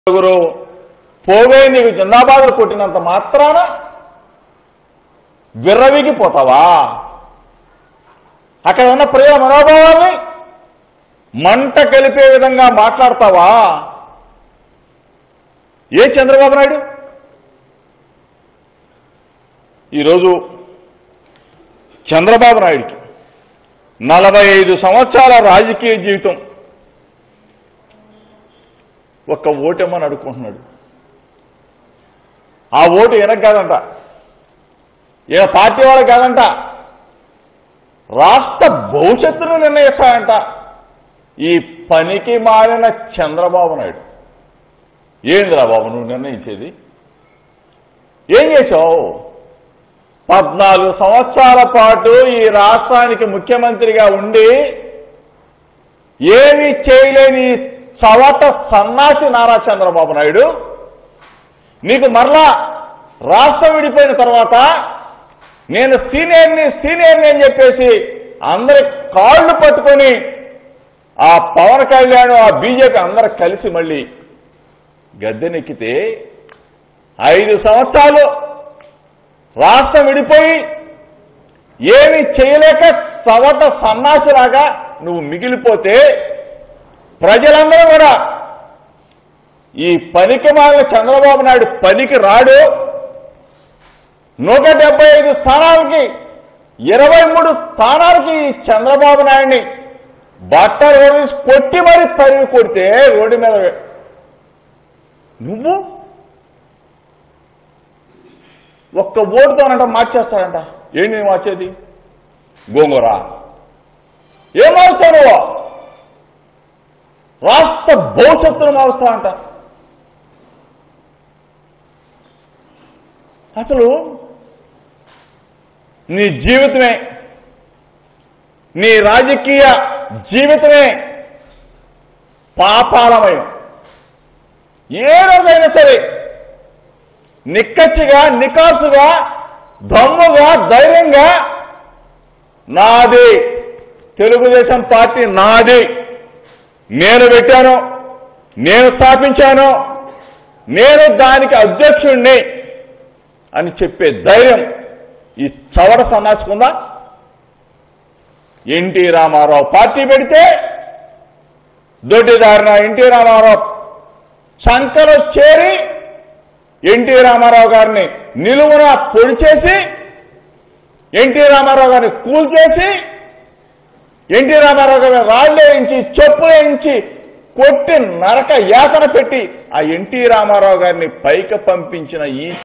నలుగురు పోవే నీకు జిందాబాదులు కొట్టినంత మాత్రాన విర్రవీగిపోతావా అక్కడ ఉన్న ప్రజల మనోభావాల్ని మంట కలిపే విధంగా మాట్లాడతావా ఏ చంద్రబాబు నాయుడు ఈరోజు చంద్రబాబు నాయుడికి నలభై ఐదు సంవత్సరాల రాజకీయ జీవితం ఒక్క ఓటేమని అడుక్కుంటున్నాడు ఆ ఓటు ఈయనకు కాదంట ఈయన పార్టీ వాళ్ళకి కాదంట రాష్ట్ర భవిష్యత్తును నిర్ణయిస్తాయంట ఈ పనికి మారిన చంద్రబాబు నాయుడు ఏందిరా బాబు నువ్వు నిర్ణయించేది ఏం చేశావు పద్నాలుగు సంవత్సరాల పాటు ఈ రాష్ట్రానికి ముఖ్యమంత్రిగా ఉండి ఏమీ చేయలేని ఈ చవట సన్నాసి నారా చంద్రబాబు నాయుడు నీకు మరలా రాష్ట్రం విడిపోయిన తర్వాత నేను సీనియర్ని సీనియర్ని అని చెప్పేసి అందరి కాళ్ళు పట్టుకొని ఆ పవన్ కళ్యాణ్ ఆ బీజేపీ అందరు కలిసి మళ్ళీ గద్దెనెక్కితే ఐదు సంవత్సరాలు రాష్ట్రం విడిపోయి ఏమి చేయలేక సవట సన్నాసిలాగా నువ్వు మిగిలిపోతే ప్రజలందరూ కూడా ఈ పనికి మాలిన చంద్రబాబు నాయుడు పనికి రాడు నూట డెబ్బై ఐదు స్థానాలకి ఇరవై మూడు స్థానాలకి ఈ చంద్రబాబు నాయుడిని బట్టలు వేసి కొట్టి మరి తరిగి కొడితే రోడ్డు మీద నువ్వు ఒక్క ఓటుతోనంట మార్చేస్తాడంట ఏంటి నువ్వు మార్చేది గోంగూర ఏం మారుస్తావు నువ్వు రాష్ట్ర భవిష్యత్తును మారుస్తావంట అసలు నీ జీవితమే నీ రాజకీయ జీవితమే పాపాలమయం ఏ రోజైనా సరే నిక్కచ్చిగా నికాసుగా దమ్ముగా ధైర్యంగా నాది తెలుగుదేశం పార్టీ నాది నేను పెట్టాను నేను స్థాపించాను నేను దానికి అధ్యక్షుణ్ణి అని చెప్పే ధైర్యం ఈ చవడ సన్నాసుకుందా ఎన్టీ రామారావు పార్టీ పెడితే దొడ్డిదారిన ఎన్టీ రామారావు సంకలో చేరి ఎన్టీ రామారావు గారిని నిలువున పొడి చేసి ఎన్టీ రామారావు గారిని కూల్చేసి ఎన్టీ రామారావు గారిని రాళ్ళు వేయించి చెప్పు వేయించి కొట్టి నరక యాతన పెట్టి ఆ ఎన్టీ రామారావు గారిని పైకి పంపించిన ఈ